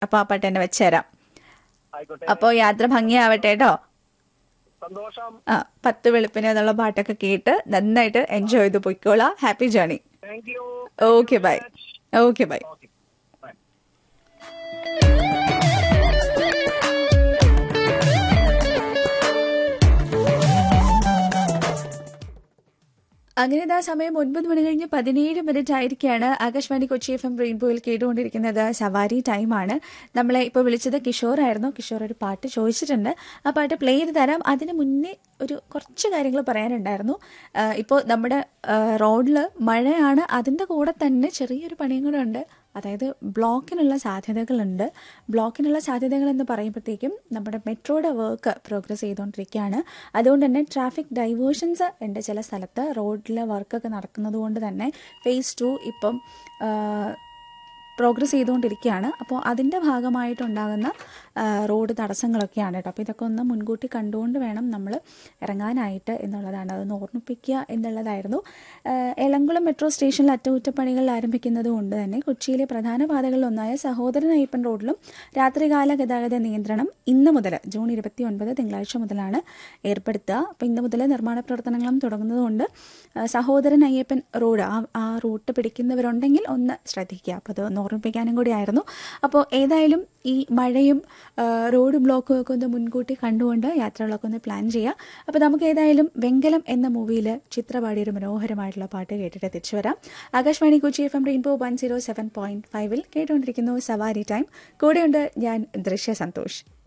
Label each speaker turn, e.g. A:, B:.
A: അപ്പോൾ ആ പാട്ട് തന്നെ വെച്ചുതരാം
B: ആയിക്കോട്ടെ
A: അപ്പോൾ യാത്ര ഭംഗിയാവട്ടെ കേട്ടോ
B: സന്തോഷം
A: ആ പത്ത് വെളുപ്പിന് എന്നുള്ള പാട്ടൊക്കെ കേട്ട് നന്നായിട്ട് എൻജോയ് ചെയ്ത് പൊയ്ക്കോളാം happy journey
B: thank you
A: okay bye okay bye
B: okay bye
A: അങ്ങനെ ഇതാ സമയം ഒൻപത് മണി കഴിഞ്ഞ് പതിനേഴ് മിനിറ്റ് ആയിരിക്കുകയാണ് ആകാശവാണി കൊച്ചി എഫ് എം റെയിൻബോയിൽ കേട്ടുകൊണ്ടിരിക്കുന്നത് സവാരി ടൈമാണ് നമ്മളെ ഇപ്പോൾ വിളിച്ചത് കിഷോർ ആയിരുന്നു കിഷോർ ഒരു പാട്ട് ചോദിച്ചിട്ടുണ്ട് ആ പാട്ട് പ്ലേ ചെയ്ത് തരാം അതിന് മുന്നേ ഒരു കുറച്ച് കാര്യങ്ങൾ പറയാനുണ്ടായിരുന്നു ഇപ്പോൾ നമ്മുടെ റോഡിൽ മഴയാണ് അതിൻ്റെ കൂടെ തന്നെ ചെറിയൊരു പണിയും കൂടെ ഉണ്ട് അതായത് ബ്ലോക്കിനുള്ള സാധ്യതകളുണ്ട് ബ്ലോക്കിനുള്ള സാധ്യതകൾ എന്ന് പറയുമ്പോഴത്തേക്കും നമ്മുടെ മെട്രോയുടെ വർക്ക് പ്രോഗ്രസ് ചെയ്തുകൊണ്ടിരിക്കുകയാണ് അതുകൊണ്ട് തന്നെ ട്രാഫിക് ഡൈവേഷൻസ് ഉണ്ട് ചില സ്ഥലത്ത് റോഡിലെ വർക്കൊക്കെ നടക്കുന്നത് കൊണ്ട് തന്നെ ഫേസ് ടു ഇപ്പം പ്രോഗ്രസ് ചെയ്തുകൊണ്ടിരിക്കുകയാണ് അപ്പോൾ അതിൻ്റെ ഭാഗമായിട്ടുണ്ടാകുന്ന ആ, റോഡ് തടസ്സങ്ങളൊക്കെയാണ് കേട്ടോ അപ്പോൾ ഇതൊക്കെ ഒന്ന് മുൻകൂട്ടി കണ്ടുകൊണ്ട് വേണം നമ്മൾ ഇറങ്ങാനായിട്ട് എന്നുള്ളതാണ് അതൊന്ന് ഓർമ്മിപ്പിക്കുക എന്നുള്ളതായിരുന്നു ആ, എളംകുളം മെട്രോ സ്റ്റേഷനിൽ അറ്റകുറ്റപ്പണികൾ ആരംഭിക്കുന്നത് കൊണ്ട് തന്നെ കൊച്ചിയിലെ പ്രധാന പാതകളിലൊന്നായ സഹോദരൻ അയ്യപ്പൻ റോഡിലും രാത്രികാല ഗതാഗത നിയന്ത്രണം ഇന്ന് മുതൽ ജൂൺ ഇരുപത്തി ഒൻപത് തിങ്കളാഴ്ച മുതലാണ് ഏർപ്പെടുത്തുക അപ്പോൾ ഇന്ന് മുതൽ നിർമ്മാണ പ്രവർത്തനങ്ങളും തുടങ്ങുന്നതുകൊണ്ട് ആ, സഹോദരൻ അയ്യപ്പൻ റോഡ് ആ ആ റൂട്ട് പിടിക്കുന്നവരുണ്ടെങ്കിൽ ഒന്ന് ശ്രദ്ധിക്കുക അപ്പോൾ അത് ഒന്ന് ഓർമ്മിപ്പിക്കാനും കൂടിയായിരുന്നു അപ്പോൾ ഏതായാലും ഈ മഴയും ആ, റോഡ് ബ്ലോക്കും ഒക്കെ ഒന്ന് മുൻകൂട്ടി കണ്ടുകൊണ്ട് യാത്രകളൊക്കെ ഒന്ന് പ്ലാൻ ചെയ്യുക അപ്പോൾ നമുക്ക് ഏതായാലും വെങ്കലം എന്ന മൂവിയിൽ ചിത്രപാടിയ ഒരു മനോഹരമായിട്ടുള്ള പാട്ട് കേട്ടിട്ട് തിരിച്ചു വരാം Akashvani Kochi F M rainbow one zero seven point ഫൈവിൽ കേട്ടുകൊണ്ടിരിക്കുന്നു സവാരി ടൈം കൂടെയുണ്ട് ഞാൻ ദൃശ്യ സന്തോഷ്